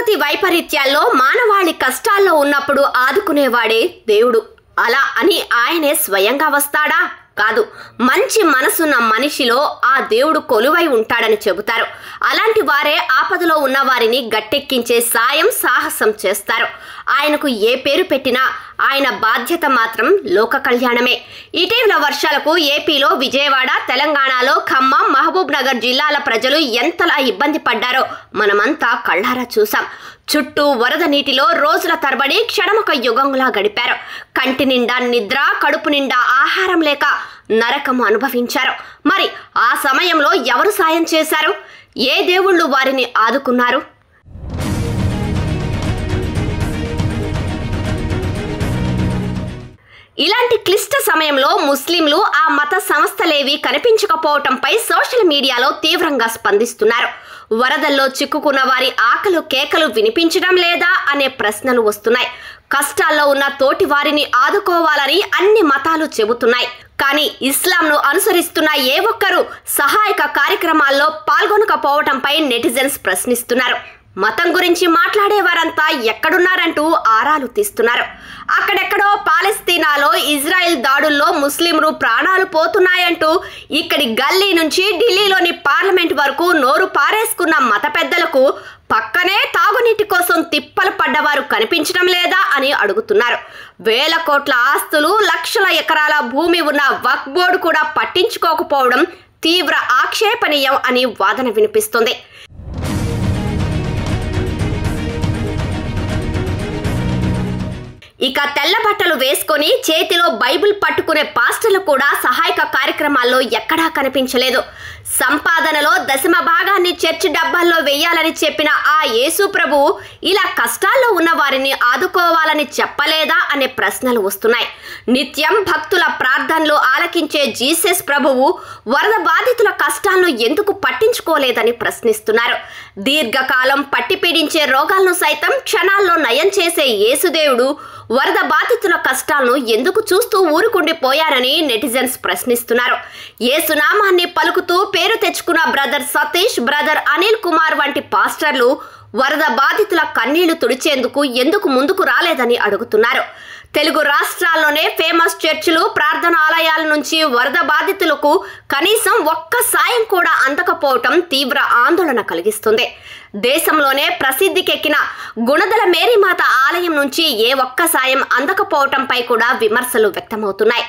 ప్రకృతి వైపరీత్యాల్లో మానవాళి కష్టాల్లో ఉన్నప్పుడు ఆదుకునేవాడే దేవుడు అలా అని ఆయనే స్వయంగా వస్తాడా కాదు మంచి మనసున్న మనిషిలో ఆ దేవుడు కొలువై ఉంటాడని చెబుతారు అలాంటి వారే ఆపదలో ఉన్న వారిని గట్టెక్కించే సాయం సాహసం చేస్తారు ఆయనకు ఏ పేరు పెట్టినా ఆయన బాధ్యత మాత్రం లోక కళ్యాణమే ఇటీవల వర్షాలకు ఏపీలో విజయవాడ తెలంగాణలో ఖమ్మం మహబూబ్ నగర్ జిల్లాల ప్రజలు ఎంతలా ఇబ్బంది పడ్డారో మనమంతా కళ్ళారా చూసాం చుట్టూ వరద నీటిలో రోజుల తరబడి క్షణమొక యుగంలా గడిపారు కంటి నిండా నిద్ర కడుపు నిండా ఆహారం లేక నరకం అనుభవించారు మరి ఆ సమయంలో ఎవరు సాయం చేశారు ఏ దేవుళ్ళు వారిని ఆదుకున్నారు ఇలాంటి క్లిష్ట సమయంలో ముస్లింలు ఆ మత సంస్థలేవి కనిపించకపోవటంపై సోషల్ మీడియాలో తీవ్రంగా స్పందిస్తున్నారు వరదల్లో చిక్కుకున్న వారి ఆకలు కేకలు వినిపించడం లేదా అనే ప్రశ్నలు వస్తున్నాయి కష్టాల్లో ఉన్న తోటి వారిని ఆదుకోవాలని అన్ని మతాలు చెబుతున్నాయి కానీ ఇస్లాంను అనుసరిస్తున్న ఏ ఒక్కరూ సహాయక కార్యక్రమాల్లో పాల్గొనకపోవటంపై నెటిజన్స్ ప్రశ్నిస్తున్నారు మతం గురించి మాట్లాడే వారంతా ఎక్కడున్నారంటూ ఆరాలు తీస్తున్నారు అక్కడెక్కడో పాలస్తీనాలో ఇజ్రాయెల్ దాడుల్లో ముస్లింలు ప్రాణాలు పోతున్నాయంటూ ఇక్కడి గల్లీ నుంచి ఢిల్లీలోని పార్లమెంట్ వరకు నోరు పారేసుకున్న మత పెద్దలకు పక్కనే తాగునీటి కోసం తిప్పలు పడ్డవారు కనిపించడం లేదా అని అడుగుతున్నారు వేల కోట్ల ఆస్తులు లక్షల ఎకరాల భూమి ఉన్న వక్ బోర్డు కూడా పట్టించుకోకపోవడం తీవ్ర ఆక్షేపణీయం అని వాదన వినిపిస్తుంది ఇక తెల్ల బట్టలు వేసుకొని చేతిలో బైబిల్ పట్టుకునే పాస్టర్లు కూడా సహాయక కార్యక్రమాల్లో ఎక్కడా కనిపించలేదు సంపాదనలో దశమ భాగాన్ని చర్చి డబ్బాల్లో వేయాలని చెప్పిన ఆ యేసు ప్రభు ఇలా కష్టాల్లో ఉన్న వారిని ఆదుకోవాలని చెప్పలేదా అనే ప్రశ్నలు వస్తున్నాయి నిత్యం భక్తుల ప్రార్థనలు ఆలకించే జీసస్ ప్రభువు వరద బాధితుల కష్టాలను ఎందుకు పట్టించుకోలేదని ప్రశ్నిస్తున్నారు దీర్ఘకాలం పట్టి పీడించే రోగాలను సైతం క్షణాల్లో నయం చేసే యేసుదేవుడు వరద బాధితుల కష్టాలను ఎందుకు చూస్తూ ఊరుకుండిపోయారని నెటిజన్స్ ప్రశ్నిస్తున్నారు ఏసునామాన్ని పలుకుతూ పేరు తెచ్చుకున్న బ్రదర్ సతీష్ బ్రదర్ అనిల్ కుమార్ వంటి పాస్టర్లు వరద బాధితుల కన్నీళ్లు తుడిచేందుకు ఎందుకు ముందుకు రాలేదని అడుగుతున్నారు తెలుగు రాష్ట్రాల్లోనే ఫేమస్ చర్చిలు ప్రార్థనాలయాల నుంచి వరద బాధితులకు కనీసం ఒక్క సాయం కూడా అందకపోవటం తీవ్ర ఆందోళన కలిగిస్తుంది దేశంలోనే ప్రసిద్ధికెక్కిన గుణదల మేరీమాత ఆలయం నుంచి ఏ ఒక్క సాయం అందకపోవటంపై కూడా విమర్శలు వ్యక్తమవుతున్నాయి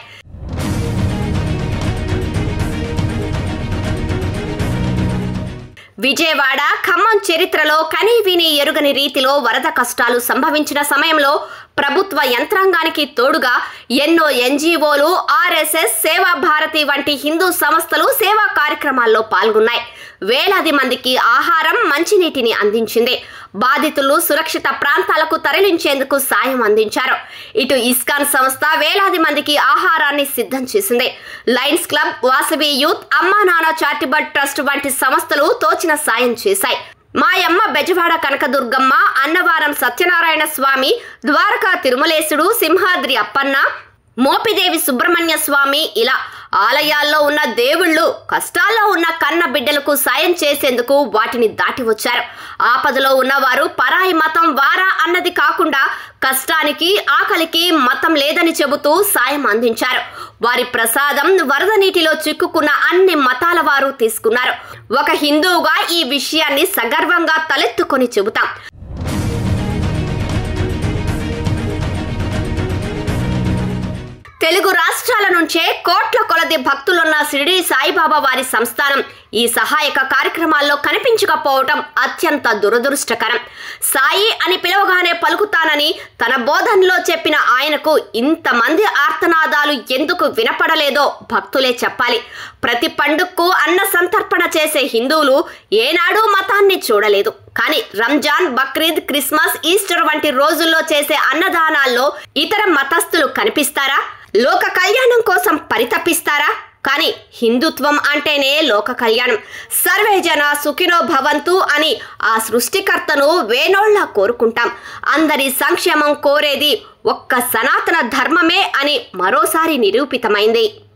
విజయవాడ ఖమ్మం చరిత్రలో కనీ విని ఎరుగని రీతిలో వరద కష్టాలు సంభవించిన సమయంలో ప్రభుత్వ యంత్రాంగానికి తోడుగా ఎన్నో ఎన్జీఓలు ఆర్ఎస్ఎస్ సేవా భారతి వంటి హిందూ సంస్థలు సేవా కార్యక్రమాల్లో పాల్గొన్నాయి వేలాది మందికి ఆహారం మంచినీటిని అందించింది బాధితులు సురక్షిత ప్రాంతాలకు తరలించేందుకు సాయం అందించారు ఇటు ఇస్కాన్ సంస్థ వేలాది మందికి ఆహారాన్ని సిద్ధం చేసింది లయన్స్ క్లబ్ వాసవి యూత్ అమ్మా నాన్న చారిటబుల్ ట్రస్ట్ వంటి సంస్థలు తోచిన సాయం చేశాయి మాయమ్మ బెజవాడ కనకదుర్గమ్మ అన్నవరం సత్యనారాయణ స్వామి ద్వారకా తిరుమలేశుడు సింహాద్రి అప్పన్న మోపిదేవి సుబ్రహ్మణ్య స్వామి ఇలా ఆలయాల్లో ఉన్న దేవుళ్ళు కష్టాల్లో ఉన్న కన్న బిడ్డలకు సాయం చేసేందుకు వాటిని దాటి వచ్చారు ఆపదలో ఉన్నవారు పరాయి మతం వారా అన్నది కాకుండా కష్టానికి ఆకలికి మతం లేదని చెబుతూ సాయం అందించారు వారి ప్రసాదం వరద నీటిలో చిక్కుకున్న అన్ని మతాల వారు తీసుకున్నారు ఒక హిందువుగా ఈ విషయాన్ని సగర్వంగా తలెత్తుకొని చెబుతాం తెలుగు రాష్ట్రాల నుంచే కోట్ల కొలది భక్తులున్న షిరిడి సాయిబాబా వారి సంస్థానం ఈ సహాయక కార్యక్రమాల్లో కనిపించకపోవటం అత్యంత దురదృష్టకరం సాయి అని పిలవగానే పలుకుతానని తన బోధనలో చెప్పిన ఆయనకు ఇంతమంది ఆర్తనాదాలు ఎందుకు వినపడలేదో భక్తులే చెప్పాలి ప్రతి పండుగకు అన్న సంతర్పణ చేసే హిందువులు ఏనాడు మతాన్ని చూడలేదు కానీ రంజాన్ బక్రీద్ క్రిస్మస్ ఈస్టర్ వంటి రోజుల్లో చేసే అన్నదానాల్లో ఇతర మతస్థులు కనిపిస్తారా లోక కళ్యాణం కోసం పరితపిస్తారా కానీ హిందుత్వం అంటేనే లోక కళ్యాణం సర్వే జన సుఖినో భవంతు అని ఆ సృష్టికర్తను వేనోళ్ళ కోరుకుంటాం అందరి సంక్షేమం కోరేది ఒక్క సనాతన ధర్మమే అని మరోసారి నిరూపితమైంది